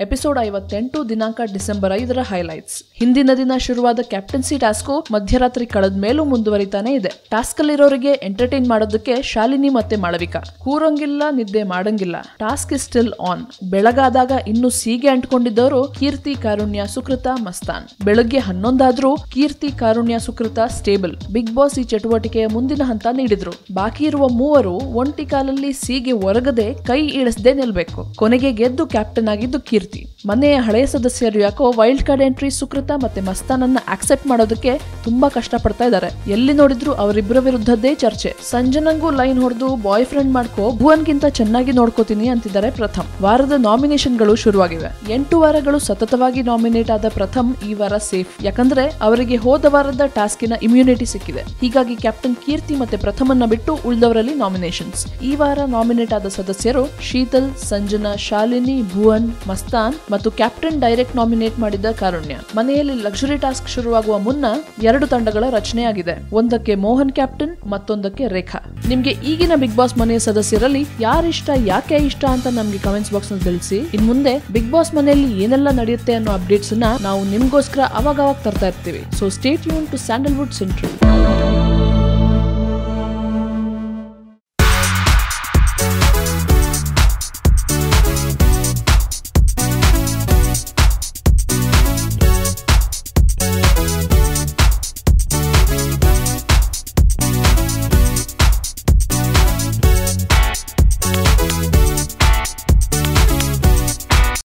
episode ಐವತ್ತೆಂಟು ದಿನಾಂಕ December ಐದರ ಹೈಲೈಟ್ಸ್ ಹಿಂದಿನ ದಿನ ಶುರುವಾದ ಕ್ಯಾಪ್ಟನ್ಸಿ ಟಾಸ್ಕು ಮಧ್ಯರಾತ್ರಿ ಕಳೆದ ಮೇಲೂ ಮುಂದುವರಿತಾನೆ ಇದೆ ಟಾಸ್ಕ್ ಅಲ್ಲಿರೋರಿಗೆ ಎಂಟರ್ಟೈನ್ ಮಾಡೋದಕ್ಕೆ ಶಾಲಿನಿ ಮತ್ತೆ ಮಾಳವಿಕಾ ಕೂರಂಗಿಲ್ಲ ನಿದ್ದೆ ಮಾಡಂಗಿಲ್ಲ ಟಾಸ್ಕ್ ಇಸ್ ಸ್ಟಿಲ್ ಆನ್ ಬೆಳಗಾದಾಗ ಇನ್ನು ಸೀಗೆ ಅಂಟ್ಕೊಂಡಿದ್ದವರು ಕೀರ್ತಿ ಕಾರುಣ್ಯ ಸುಕೃತ ಮಸ್ತಾನ್ ಬೆಳಗ್ಗೆ ಹನ್ನೊಂದಾದ್ರೂ Keerthi Karunya Sukrutha stable Bigg Boss ಈ ಚಟುವಟಿಕೆಯ ಮುಂದಿನ ಹಂತ ನೀಡಿದ್ರು ಬಾಕಿ ಇರುವ ಮೂವರು ಒಂಟಿ ಕಾಲಲ್ಲಿ ಸೀಗೆ ಒರಗದೆ ಕೈ ಇಳಿಸದೆ ನಿಲ್ಬೇಕು ಕೊನೆಗೆ ಗೆದ್ದು ಕ್ಯಾಪ್ಟನ್ ಆಗಿದ್ದು ಕೀರ್ತಿ ಮನೆಯ ಹಳೆಯ ಸದಸ್ಯರು ಯಾಕೋ ವೈಲ್ಡ್ ಕಾರ್ಡ್ ಎಂಟ್ರಿ ಸುಕೃತ ಮತ್ತೆ ಮಸ್ತಾನನ್ನ ಆಕ್ಸೆಪ್ಟ್ ಮಾಡೋದಕ್ಕೆ ತುಂಬಾ ಕಷ್ಟ ಪಡ್ತಾ ಇದ್ದಾರೆ ಎಲ್ಲಿ ನೋಡಿದ್ರು ಅವರಿಬ್ಬರ ವಿರುದ್ಧದ್ದೇ ಚರ್ಚೆ ಸಂಜನಂಗೂ ಲೈನ್ ಹೊಡೆದು ಬಾಯ್ ಫ್ರೆಂಡ್ ಮಾಡ್ಕೋ ಭುವನ್ಗಿಂತ ಚೆನ್ನಾಗಿ ನೋಡ್ಕೋತೀನಿ ಅಂತಿದ್ದಾರೆ ಪ್ರಥಮ್ ವಾರದ ನಾಮಿನೇಷನ್ಗಳು ಶುರುವಾಗಿವೆ ಎಂಟು ವಾರಗಳು ಸತತವಾಗಿ ನಾಮಿನೇಟ್ ಆದ ಪ್ರಥಮ್ ಈ ವಾರ ಸೇಫ್ ಯಾಕಂದ್ರೆ ಅವರಿಗೆ ಹೋದ ವಾರದ ಟಾಸ್ಕಿನ ಇಮ್ಯುನಿಟಿ ಸಿಕ್ಕಿದೆ ಹೀಗಾಗಿ ಕ್ಯಾಪ್ಟನ್ ಕೀರ್ತಿ ಮತ್ತೆ ಪ್ರಥಮನ್ನ ಬಿಟ್ಟು ಉಳಿದವರಲ್ಲಿ ನಾಮಿನೇಷನ್ಸ್ ಈ ವಾರ ನಾಮಿನೇಟ್ ಆದ ಸದಸ್ಯರು ಶೀತಲ್ ಸಂಜನಾ ಶಾಲಿನಿ ಭುವನ್ ಮಸ್ತಾನ್ ಮತ್ತು ಕ್ಯಾಪ್ಟನ್ ಡೈರೆಕ್ಟ್ ನಾಮಿನೇಟ್ ಮಾಡಿದ ಕಾರುಣ್ಯ ಮನೆಯಲ್ಲಿ ಲಕ್ಸುರಿ ಟಾಸ್ಕ್ ಶುರುವಾಗುವ ಮುನ್ನ ಎರಡು ತಂಡಗಳ ರಚನೆಯಾಗಿದೆ ಒಂದಕ್ಕೆ ಮೋಹನ್ ಕ್ಯಾಪ್ಟನ್ ಮತ್ತೊಂದಕ್ಕೆ ರೇಖಾ ನಿಮ್ಗೆ ಈಗಿನ ಬಿಗ್ ಬಾಸ್ ಮನೆಯ ಸದಸ್ಯರಲ್ಲಿ ಯಾರಿಷ್ಟ ಯಾಕೆ ಇಷ್ಟ ಅಂತ ನಮ್ಗೆ ಕಮೆಂಟ್ಸ್ ಬಾಕ್ಸ್ ನಲ್ಲಿ ತಿಳಿಸಿ ಇನ್ ಮುಂದೆ ಬಿಗ್ ಬಾಸ್ ಮನೆಯಲ್ಲಿ ಏನೆಲ್ಲ ನಡೆಯುತ್ತೆ ಅನ್ನೋ ಅಪ್ಡೇಟ್ಸ್ ನ ನಾವು ನಿಮ್ಗೋಸ್ಕರ ಅವಾಗ ಅವಾಗ ತರ್ತಾ ಇರ್ತೀವಿ so stay tune to Sandalwood central